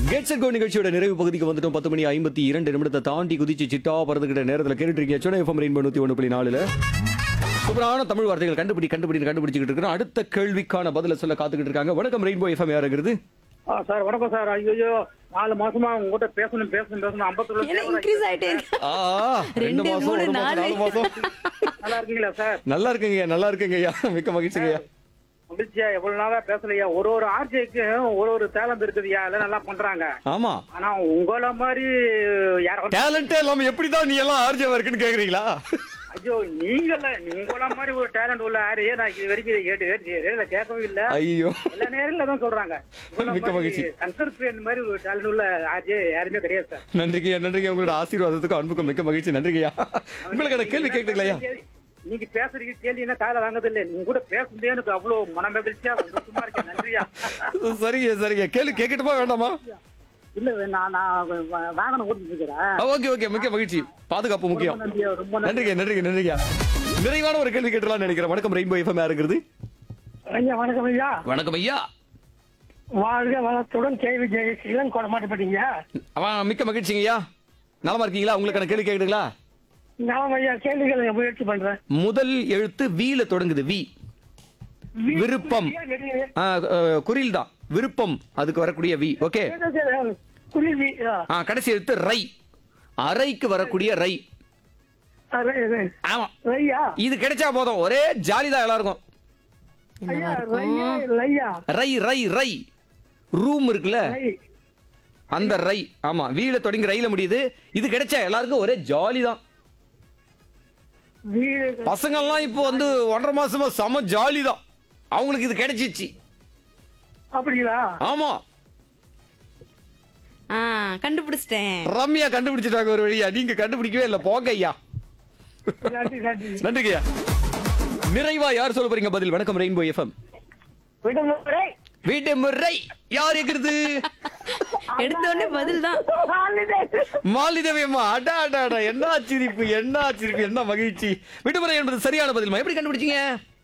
Gets கோ நிகழ்ச்சியோட நிறைவு பகுதிக்கு வந்துட்டோம் பத்து மணி ஐம்பத்தி இரண்டு நிமிடத்தை தாண்டி குதிச்சு சிட்டா பறந்துகிட்ட நேரத்தில் கேட்டுட்டு இருக்கீங்க சொன்ன எஃப்எம் ரெயின்போ நூத்தி ஒன்று புள்ளி நாலுல சூப்பரான தமிழ் வார்த்தைகள் கண்டுபிடி கண்டுபிடி கண்டுபிடிச்சிக்கிட்டு இருக்கிறோம் அடுத்த கேள்விக்கான பதில சொல்ல காத்துக்கிட்டு இருக்காங்க வணக்கம் ரெயின்போ எஃப்எம் யாருங்கிறது ஆ சார் வணக்கம் சார் ஐயோ நாலு மாசமா உங்ககிட்ட பேசணும் பேசணும் பேசணும் ஐம்பத்தி ஏன்னா இன்க்ரீஸ் ஆயிட்டே இருக்கு ஆ ரெண்டு ரெண்டு, மாசம் மூணு, ஒரு மாசம் நாலு. நாலு மாசம் நல்லா இருக்கீங்களா சார் நல்லா இருக்குங்கய்யா நல்லா இருக்குங்கய்யா மிக்க மகிழ்ச்சிங்கய்யா மகிழ்ச்சியா எவ்வளவு நாளா பேசலையா ஒரு ஒரு ஆர்ஜேக்கு ஒரு ஒரு டேலண்ட் இருக்குதுயா எல்லாம் நல்லா பண்றாங்க ஆமா ஆனா உங்கள மாதிரி யாரும் டேலண்டே இல்லாம எப்படிதான் நீ எல்லாம் ஆர்ஜவா இருக்குன்னு கேக்குறீங்களா ஐயோ நீங்கள உங்கள மாதிரி ஒரு டேலண்ட் உள்ள யாரையே நான் இது வரைக்கும் கேட்டு கேட்டு கேட்கவே இல்ல ஐயோ எல்லா நேரில் தான் சொல்றாங்க மிக்க மகிழ்ச்சி. கன்சர்ட் மாதிரி ஒரு டேலண்ட் உள்ள ஆர்ஜே யாருமே கிடையாது சார் நன்றிங்கய்யா நன்றிங்க உங்களோட ஆசீர்வாதத்துக்கும் அன்புக்கும் மிக்க மகிழ்ச்சி நன்றிங்கய்யா உங்களுக்கு கேள்வி கேட்டுக்கலையா நீங்க பேசுறீங்க கேள்வி என்ன காலை வாங்குறது இல்ல நீங்க கூட பேசுறதே எனக்கு அவ்வளவு மன மகிழ்ச்சியா சந்தோஷமா இருக்கேன் நன்றியா சரிங்க சரிங்க கேள்வி கேட்கட்டுமா வேண்டாமா இல்ல நான் நான் வா- வாகனம் ஓட்டிட்டு இருக்கிறேன் ஓகே ஓகே மிக்க மகிழ்ச்சி பாதுகாப்பு முக்கியம் ரொம்ப நன்றியா ரொம்ப நன்றி நன்றிங்க நன்றிங்க நன்றிங்க நிறைவான ஒரு கேள்வி கேட்டலாம் நினைக்கிறேன் வணக்கம் ரெயின்போ எஃப்எம் யாருங்கிறது ஐயா வணக்கம் ஐயா வணக்கம் ஐயா வாழ்க வளத்துடன் கேள்வி ஜெயசீலன் கொடமாட்டப்பட்டீங்க அவன் மிக்க மகிழ்ச்சிங்க ஐயா நலமா இருக்கீங்களா உங்களுக்கான கேள்வி கேக்குதுங்களா நான் ஐயா கேள்விகளை முயற்சி பண்றேன் முதல் எழுத்து வீல தொடங்குது வி விருப்பம் ஆ, ஆ, குறில் தான் விருப்பம் அதுக்கு வரக்கூடிய வி ஓகே குருவி ஆ கடைசி எழுத்து ரை அறைக்கு வரக்கூடிய ரை ஆமா ஐயா இது கிடைச்சா போதும் ஒரே ஜாலி தான் எல்லாருக்கும் என்னவா இருக்கும் ஐயா ரை ரை ரை ரூம் இருக்குல்ல அந்த ரை ஆமா வீல தொடங்கி ரயில முடியுது இது கிடைச்சா எல்லாருக்கும் ஒரே ஜாலி தான் வீடு பசங்கள்லாம் இப்போ வந்து ஒன்றரை மாசமா செம ஜாலி தான் அவங்களுக்கு இது கிடைச்சிச்சு அப்படிங்களா ஆமா ஆ கண்டுபிடிச்சிட்டேன் ரம்யா கண்டுபிடிச்சிட்டாங்க ஒரு வழியா நீங்க கண்டுபிடிக்கவே இல்ல போங்க ஐயா நன்றி நன்றி நன்றிங்க ஐயா நிறைவா யார் சொல்ல போறீங்க பதில் வணக்கம் ரெயின்போ எஃப்எம் விடுமுறை வீட்டு முறை யார் எங்கிறது எடுத்த உடனே பதில் தான் மாலிதேவியம்மா அடா அடா அடா என்ன ஆச்சரிப்பு என்ன ஆச்சரிப்பு என்ன மகிழ்ச்சி விடுமுறை என்பது சரியான பதில்மா எப்படி கண்டுபிடிச்சீங்க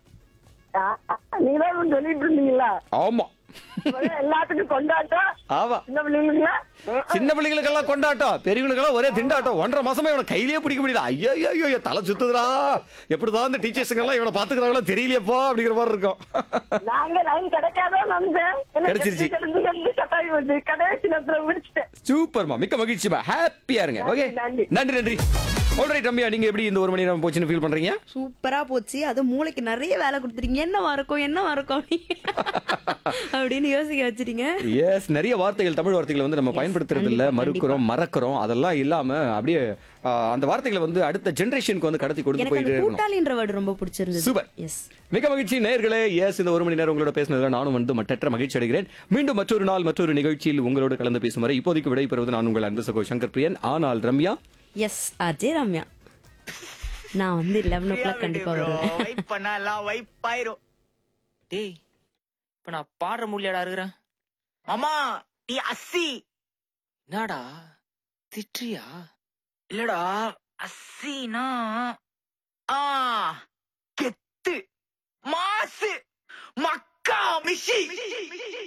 நீங்க தான் சொல்லிட்டு இருந்தீங்களா ஆமா எல்லாத்துக்கும் கொண்டாட்டம் ஆமா சின்ன பிள்ளைங்களா சின்ன பிள்ளைகளுக்கெல்லாம் கொண்டாட்டம் பெரியவங்களுக்கெல்லாம் ஒரே திண்டாட்டம் ஒன்றரை மாசமா இவனை கையிலேயே பிடிக்க முடியல ஐயோ ஐயோ ஐயோ தலை சுத்துதுடா எப்படிதான் இந்த டீச்சர்ஸுங்க எல்லாம் இவனை பாத்துக்கிறாங்களோ தெரியலையப்பா அப்படிங்கிற மாதிரி இருக்கும் நாங்க லைன் கிடைக்காதோ நம்பேன் கிடைச்சிருச்சு. கட்டாயி வந்து கடைசி நேரத்துல முடிச்சிட்டேன் சூப்பர்மா மிக்க மகிழ்ச்சிமா ஹாப்பியா இருங்க ஓகே நன்றி. நன்றி நன்றி ஆல்ரைட் ரம்யா நீங்க எப்படி இந்த ஒரு மணி நேரம் போச்சுன்னு ஃபீல் பண்றீங்க சூப்பரா போச்சு அது மூளைக்கு நிறைய வேலை கொடுத்துட்டீங்க என்னவா இருக்கும் என்னவா இருக்கும் அப்படின்னு யோசிக்க வச்சிட்டீங்க எஸ் நிறைய வார்த்தைகள் தமிழ் வார்த்தைகளை வந்து நம்ம பயன்படுத்துறது இல்ல கண்டிப்பா, மறுக்கிறோம் மறக்கிறோம் அதெல்லாம் இல்லாம அப்படியே ஆ, அந்த வார்த்தைகளை வந்து அடுத்த ஜெனரேஷனுக்கு வந்து கடத்தி கொடுத்து எனக்கு அந்த போயிட்டே இருக்கணும் கூட்டாளின்ற வேர்டு ரொம்ப பிடிச்சிருந்தது சூப்பர் எஸ் மிக மகிழ்ச்சி நேயர்களே எஸ் இந்த ஒரு மணி நேரம் உங்களோட பேசினதுல நானும் வந்து மட்டற்ற மகிழ்ச்சி அடைகிறேன் மீண்டும் மற்றொரு நாள் மற்றொரு நிகழ்ச்சியில் உங்களோட கலந்து பேசும் வரை இப்போதைக்கு விடைபெறுவது நான் உங்கள் அன்பு சகோ சங்கர் பிரியன் ஆனால் ரம்யா எஸ் அஜய் ரம்யா நான் வந்து லெவன் ஓ கிளாக் கண்டிப்பா வருவேன் வைப் பண்ணலாம் வைப் ஆயிரும் டேய் இப்ப நான் பாடுற முடியாடா இருக்கிறேன் மாமா நீ அஸ்ஸி என்னடா திட்றியா இல்லடா அஸ்ஸினா ஆ கெத்து மாசு மக்கா மிஷி